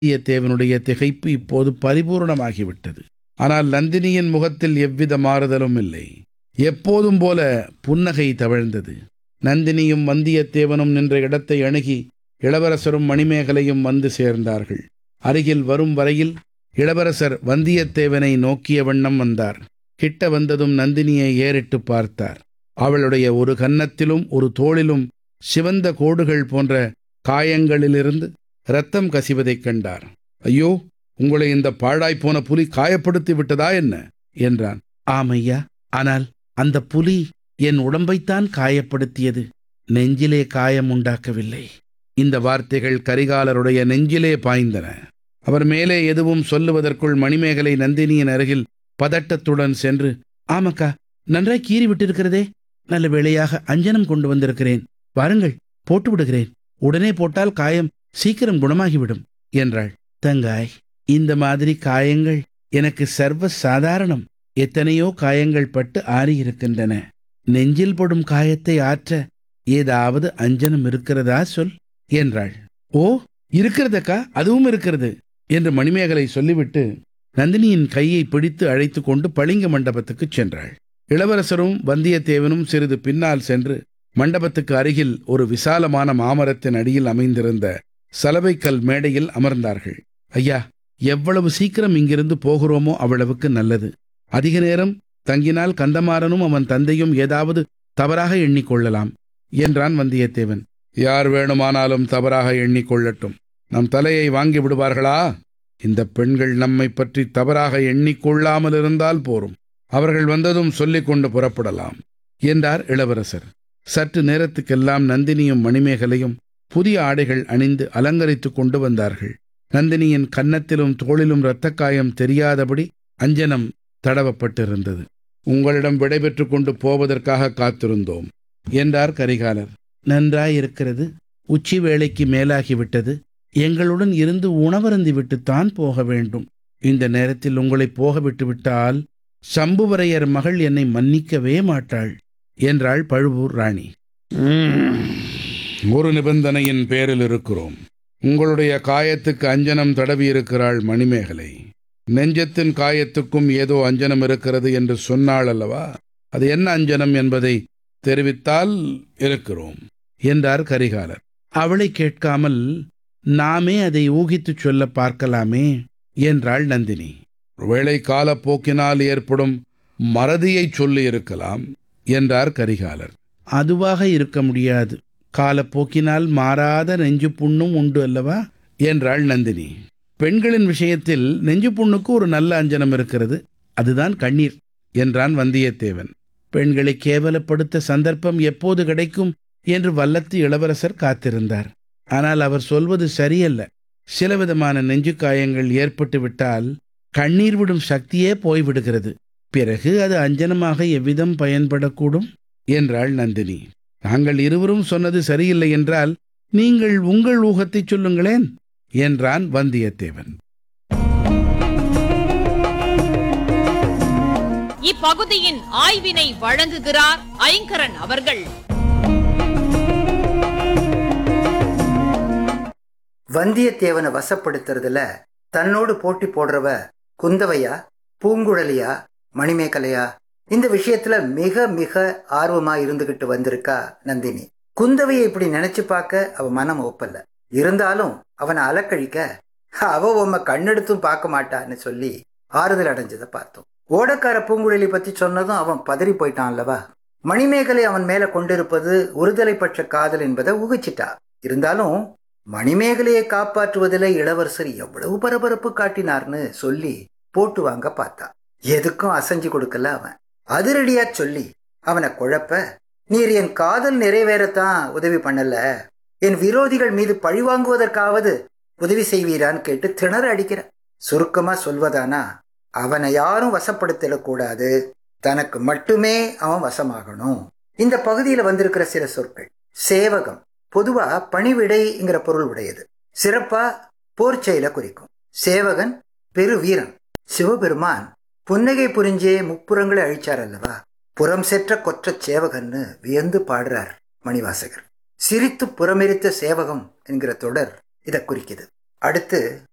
வந்தியத்தேவனுடைய திகைப்பு இப்போது பரிபூர்ணமாகிவிட்டது ஆனால் நந்தினியின் முகத்தில் எவ்வித மாறுதலும் இல்லை எப்போதும் போல புன்னகை தவழ்ந்தது நந்தினியும் வந்தியத்தேவனும் நின்ற இடத்தை அணுகி இளவரசரும் மணிமேகலையும் வந்து சேர்ந்தார்கள் அருகில் வரும் வரையில் இளவரசர் வந்தியத்தேவனை நோக்கிய வண்ணம் வந்தார் கிட்ட வந்ததும் நந்தினியை ஏறிட்டு பார்த்தார் அவளுடைய ஒரு கன்னத்திலும் ஒரு தோளிலும் சிவந்த கோடுகள் போன்ற காயங்களிலிருந்து இரத்தம் கசிவதைக் கண்டார் ஐயோ உங்களை இந்த பாழாய்ப்போன புலி காயப்படுத்தி விட்டதா என்ன என்றான் ஆமையா ஆனால் அந்த புலி என் உடம்பைத்தான் காயப்படுத்தியது நெஞ்சிலே காயம் உண்டாக்கவில்லை இந்த வார்த்தைகள் கரிகாலருடைய நெஞ்சிலே பாய்ந்தன அவர் மேலே எதுவும் சொல்லுவதற்குள் மணிமேகலை நந்தினியின் அருகில் பதட்டத்துடன் சென்று ஆமக்கா நன்றாய் கீறி விட்டிருக்கிறதே நல்ல வேளையாக அஞ்சனம் கொண்டு வந்திருக்கிறேன் வாருங்கள் போட்டு விடுகிறேன் உடனே போட்டால் காயம் சீக்கிரம் குணமாகிவிடும் என்றாள் தங்காய் இந்த மாதிரி காயங்கள் எனக்கு சர்வ சாதாரணம் எத்தனையோ காயங்கள் பட்டு ஆறியிருக்கின்றன நெஞ்சில் படும் காயத்தை ஆற்ற ஏதாவது அஞ்சனம் இருக்கிறதா சொல் என்றாள் ஓ இருக்கிறதக்கா அதுவும் இருக்கிறது என்று மணிமேகலை சொல்லிவிட்டு நந்தினியின் கையை பிடித்து அழைத்து கொண்டு பளிங்கு மண்டபத்துக்குச் சென்றாள் இளவரசரும் வந்தியத்தேவனும் சிறிது பின்னால் சென்று மண்டபத்துக்கு அருகில் ஒரு விசாலமான மாமரத்தின் அடியில் அமைந்திருந்த சலவைக்கல் மேடையில் அமர்ந்தார்கள் ஐயா எவ்வளவு சீக்கிரம் இங்கிருந்து போகிறோமோ அவ்வளவுக்கு நல்லது அதிக நேரம் தங்கினால் கந்தமாறனும் அவன் தந்தையும் ஏதாவது தவறாக எண்ணிக்கொள்ளலாம் என்றான் வந்தியத்தேவன் யார் வேணுமானாலும் தவறாக எண்ணிக்கொள்ளட்டும் நம் தலையை வாங்கி விடுவார்களா இந்த பெண்கள் நம்மை பற்றி தவறாக எண்ணிக்கொள்ளாமல் இருந்தால் போரும் அவர்கள் வந்ததும் சொல்லிக் கொண்டு புறப்படலாம் என்றார் இளவரசர் சற்று நேரத்துக்கெல்லாம் நந்தினியும் மணிமேகலையும் புதிய ஆடைகள் அணிந்து அலங்கரித்துக் கொண்டு வந்தார்கள் நந்தினியின் கன்னத்திலும் தோளிலும் இரத்தக்காயம் தெரியாதபடி அஞ்சனம் தடவப்பட்டிருந்தது உங்களிடம் விடைபெற்று கொண்டு போவதற்காக காத்திருந்தோம் என்றார் கரிகாலர் நன்றாயிருக்கிறது உச்சி வேளைக்கு மேலாகிவிட்டது எங்களுடன் இருந்து உணவருந்தி விட்டுத்தான் போக வேண்டும் இந்த நேரத்தில் உங்களை போக விட்டு விட்டால் சம்புவரையர் மகள் என்னை மன்னிக்கவே மாட்டாள் என்றாள் பழுவூர் ராணி ஒரு நிபந்தனையின் பேரில் இருக்கிறோம் உங்களுடைய காயத்துக்கு அஞ்சனம் தடவியிருக்கிறாள் மணிமேகலை நெஞ்சத்தின் காயத்துக்கும் ஏதோ அஞ்சனம் இருக்கிறது என்று சொன்னாள் அல்லவா அது என்ன அஞ்சனம் என்பதை தெரிவித்தால் இருக்கிறோம் என்றார் கரிகாலர் அவளை கேட்காமல் நாமே அதை ஊகித்துச் சொல்ல பார்க்கலாமே என்றாள் நந்தினி ஒருவேளை காலப்போக்கினால் ஏற்படும் மறதியை சொல்லி இருக்கலாம் என்றார் கரிகாலர் அதுவாக இருக்க முடியாது காலப்போக்கினால் மாறாத நெஞ்சு புண்ணும் உண்டு அல்லவா என்றாள் நந்தினி பெண்களின் விஷயத்தில் நெஞ்சு புண்ணுக்கு ஒரு நல்ல அஞ்சனம் இருக்கிறது அதுதான் கண்ணீர் என்றான் வந்தியத்தேவன் பெண்களை கேவலப்படுத்த சந்தர்ப்பம் எப்போது கிடைக்கும் என்று வல்லத்து இளவரசர் காத்திருந்தார் ஆனால் அவர் சொல்வது சரியல்ல சில விதமான நெஞ்சு காயங்கள் ஏற்பட்டு விட்டால் கண்ணீர் விடும் சக்தியே போய்விடுகிறது பிறகு அது அஞ்சனமாக எவ்விதம் பயன்படக்கூடும் என்றாள் நந்தினி நாங்கள் இருவரும் சொன்னது சரியில்லை என்றால் நீங்கள் உங்கள் ஊகத்தைச் சொல்லுங்களேன் என்றான் வந்தியத்தேவன் இப்பகுதியின் ஆய்வினை வழங்குகிறார் ஐங்கரன் அவர்கள் வந்தியத்தேவனை வசப்படுத்துறதுல தன்னோடு போட்டி போடுறவ குந்தவையா பூங்குழலியா மணிமேகலையா இந்த விஷயத்துல மிக மிக ஆர்வமா இருந்துகிட்டு வந்திருக்கா நந்தினி குந்தவையை இப்படி நினைச்சு பார்க்க அவ மனம் ஒப்பல்ல இருந்தாலும் அவனை அலக்கழிக்க அவ உம்ம கண்ணெடுத்தும் பார்க்க மாட்டான்னு சொல்லி ஆறுதல் அடைஞ்சதை பார்த்தோம் ஓடக்கார பூங்குழலி பத்தி சொன்னதும் அவன் பதறி போயிட்டான் அல்லவா மணிமேகலை அவன் மேல கொண்டிருப்பது ஒருதலை பட்ச காதல் என்பதை ஊகிச்சிட்டா இருந்தாலும் மணிமேகலையை காப்பாற்றுவதில் இளவரசர் எவ்வளவு பரபரப்பு காட்டினார்னு சொல்லி போட்டு வாங்க பார்த்தா எதுக்கும் அசைஞ்சு கொடுக்கல அவன் அதிரடியா சொல்லி அவனை குழப்ப நீர் என் காதல் நிறைவேறத்தான் உதவி பண்ணல என் விரோதிகள் மீது பழிவாங்குவதற்காவது உதவி செய்வீரான்னு கேட்டு திணற அடிக்கிற சுருக்கமா சொல்வதானா அவனை யாரும் வசப்படுத்திடக்கூடாது தனக்கு மட்டுமே அவன் வசமாகணும் இந்த பகுதியில் வந்திருக்கிற சில சொற்கள் சேவகம் பொதுவா பணிவிடைங்கிற பொருள் உடையது சிறப்பா போர் செயலை குறிக்கும் சேவகன் பெரு வீரன் சிவபெருமான் புன்னகை புரிஞ்சே முப்புறங்களை அழிச்சார் அல்லவா புறம் செற்ற கொற்றச் சேவகன்னு வியந்து பாடுறார் மணிவாசகர் சிரித்து புறமெரித்த சேவகம் என்கிற தொடர் இதை குறிக்குது அடுத்து